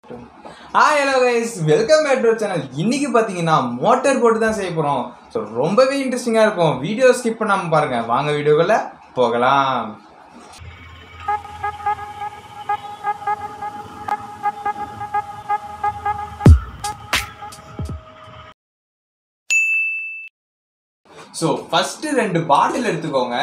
Hi hello guys welcome back to channel இன்னைக்கு பார்த்தீங்கன்னா motor போட்டு தான் செய்ய போகிறோம் ஸோ ரொம்பவே இன்ட்ரெஸ்டிங்காக இருக்கும் வீடியோ ஸ்கிப் பண்ணாமல் பாருங்க வாங்க வீடியோக்குள்ள போகலாம் ஸோ ஃபர்ஸ்ட் ரெண்டு பாட்டில் எடுத்துக்கோங்க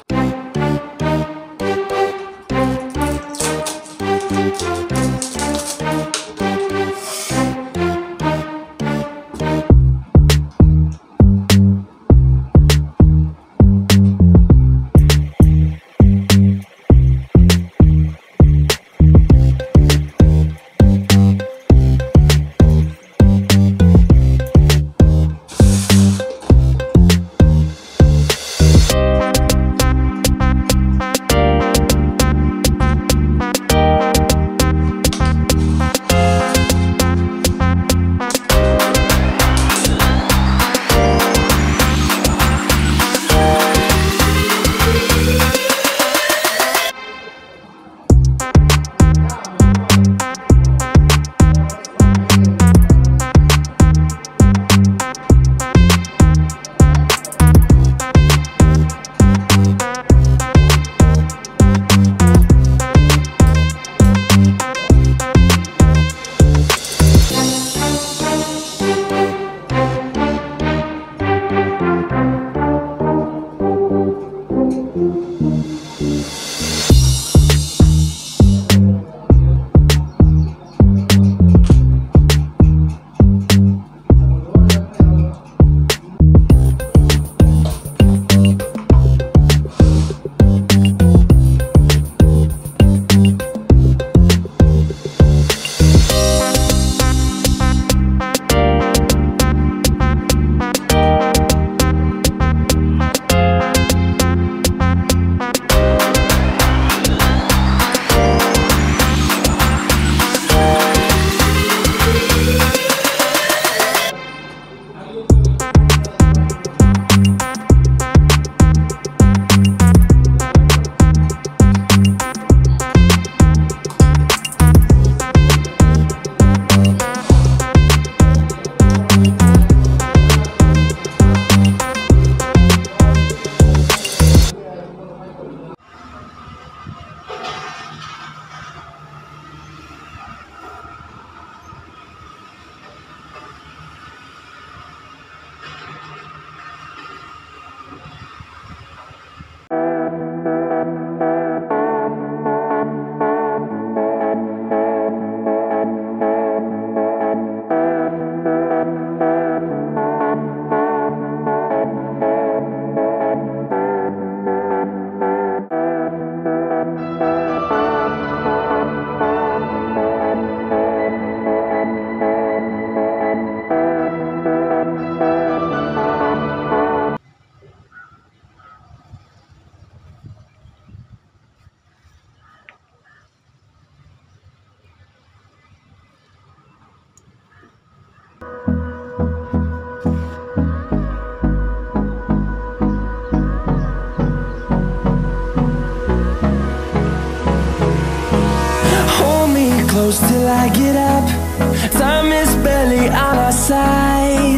Hold me close till I get up. Time is barely on our side.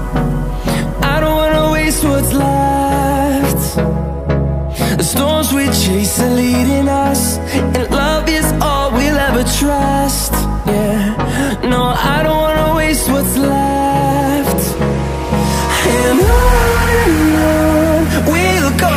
I don't wanna waste what's left. The storms we chase are leading us, and love is all we'll ever trust. Yeah, no, I don't wanna waste what's left. And on and on we'll go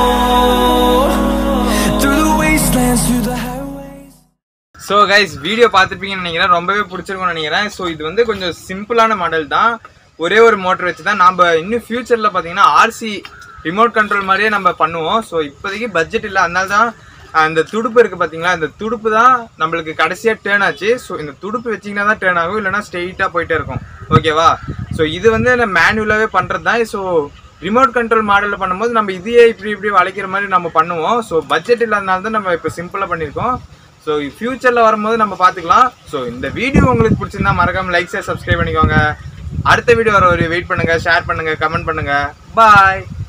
through the wastelands, through the highways. So guys video பார்த்துருப்பீங்கன்னு நினைக்கிறேன் ரொம்பவே பிடிச்சிருக்கும்னு நினைக்கிறேன் so இது வந்து கொஞ்சம் சிம்பிளான model தான் ஒரே ஒரு மோட்டர் வச்சு தான் நம்ம இன்னும் ஃபியூச்சரில் பார்த்தீங்கன்னா ஆர்சி ரிமோட் கண்ட்ரோல் மாதிரியே நம்ம பண்ணுவோம் ஸோ இப்போதைக்கு பட்ஜெட் இல்லை அதனால தான் அந்த துடுப்பு இருக்குது பார்த்தீங்களா இந்த துடுப்பு தான் நம்மளுக்கு கடைசியாக டேர்ன் ஆச்சு ஸோ இந்த துடுப்பு வச்சிங்கன்னா தான் டேர்ன் ஆகும் இல்லைனா ஸ்ட்ரெயிட்டாக போயிட்டே இருக்கும் ஓகேவா ஸோ இது வந்து மேனுவலாகவே பண்ணுறது தான் ஸோ ரிமோட் கண்ட்ரோல் மாடலில் பண்ணும்போது நம்ம இதையே இப்படி இப்படி வளைக்கிற மாதிரி நம்ம பண்ணுவோம் ஸோ பட்ஜெட் இல்லாதனால தான் நம்ம இப்போ சிம்பிளாக பண்ணியிருக்கோம் ஸோ ஃபியூச்சரில் வரும்போது நம்ம பார்த்துக்கலாம் ஸோ இந்த வீடியோ உங்களுக்கு பிடிச்சிருந்தா மறக்காம லைக் ஷேர் சப்ஸ்கிரைப் பண்ணிக்கோங்க அடுத்த வீடியோ வர ஒரு வெயிட் பண்ணுங்க ஷேர் பண்ணுங்க கமெண்ட் பண்ணுங்க பாய்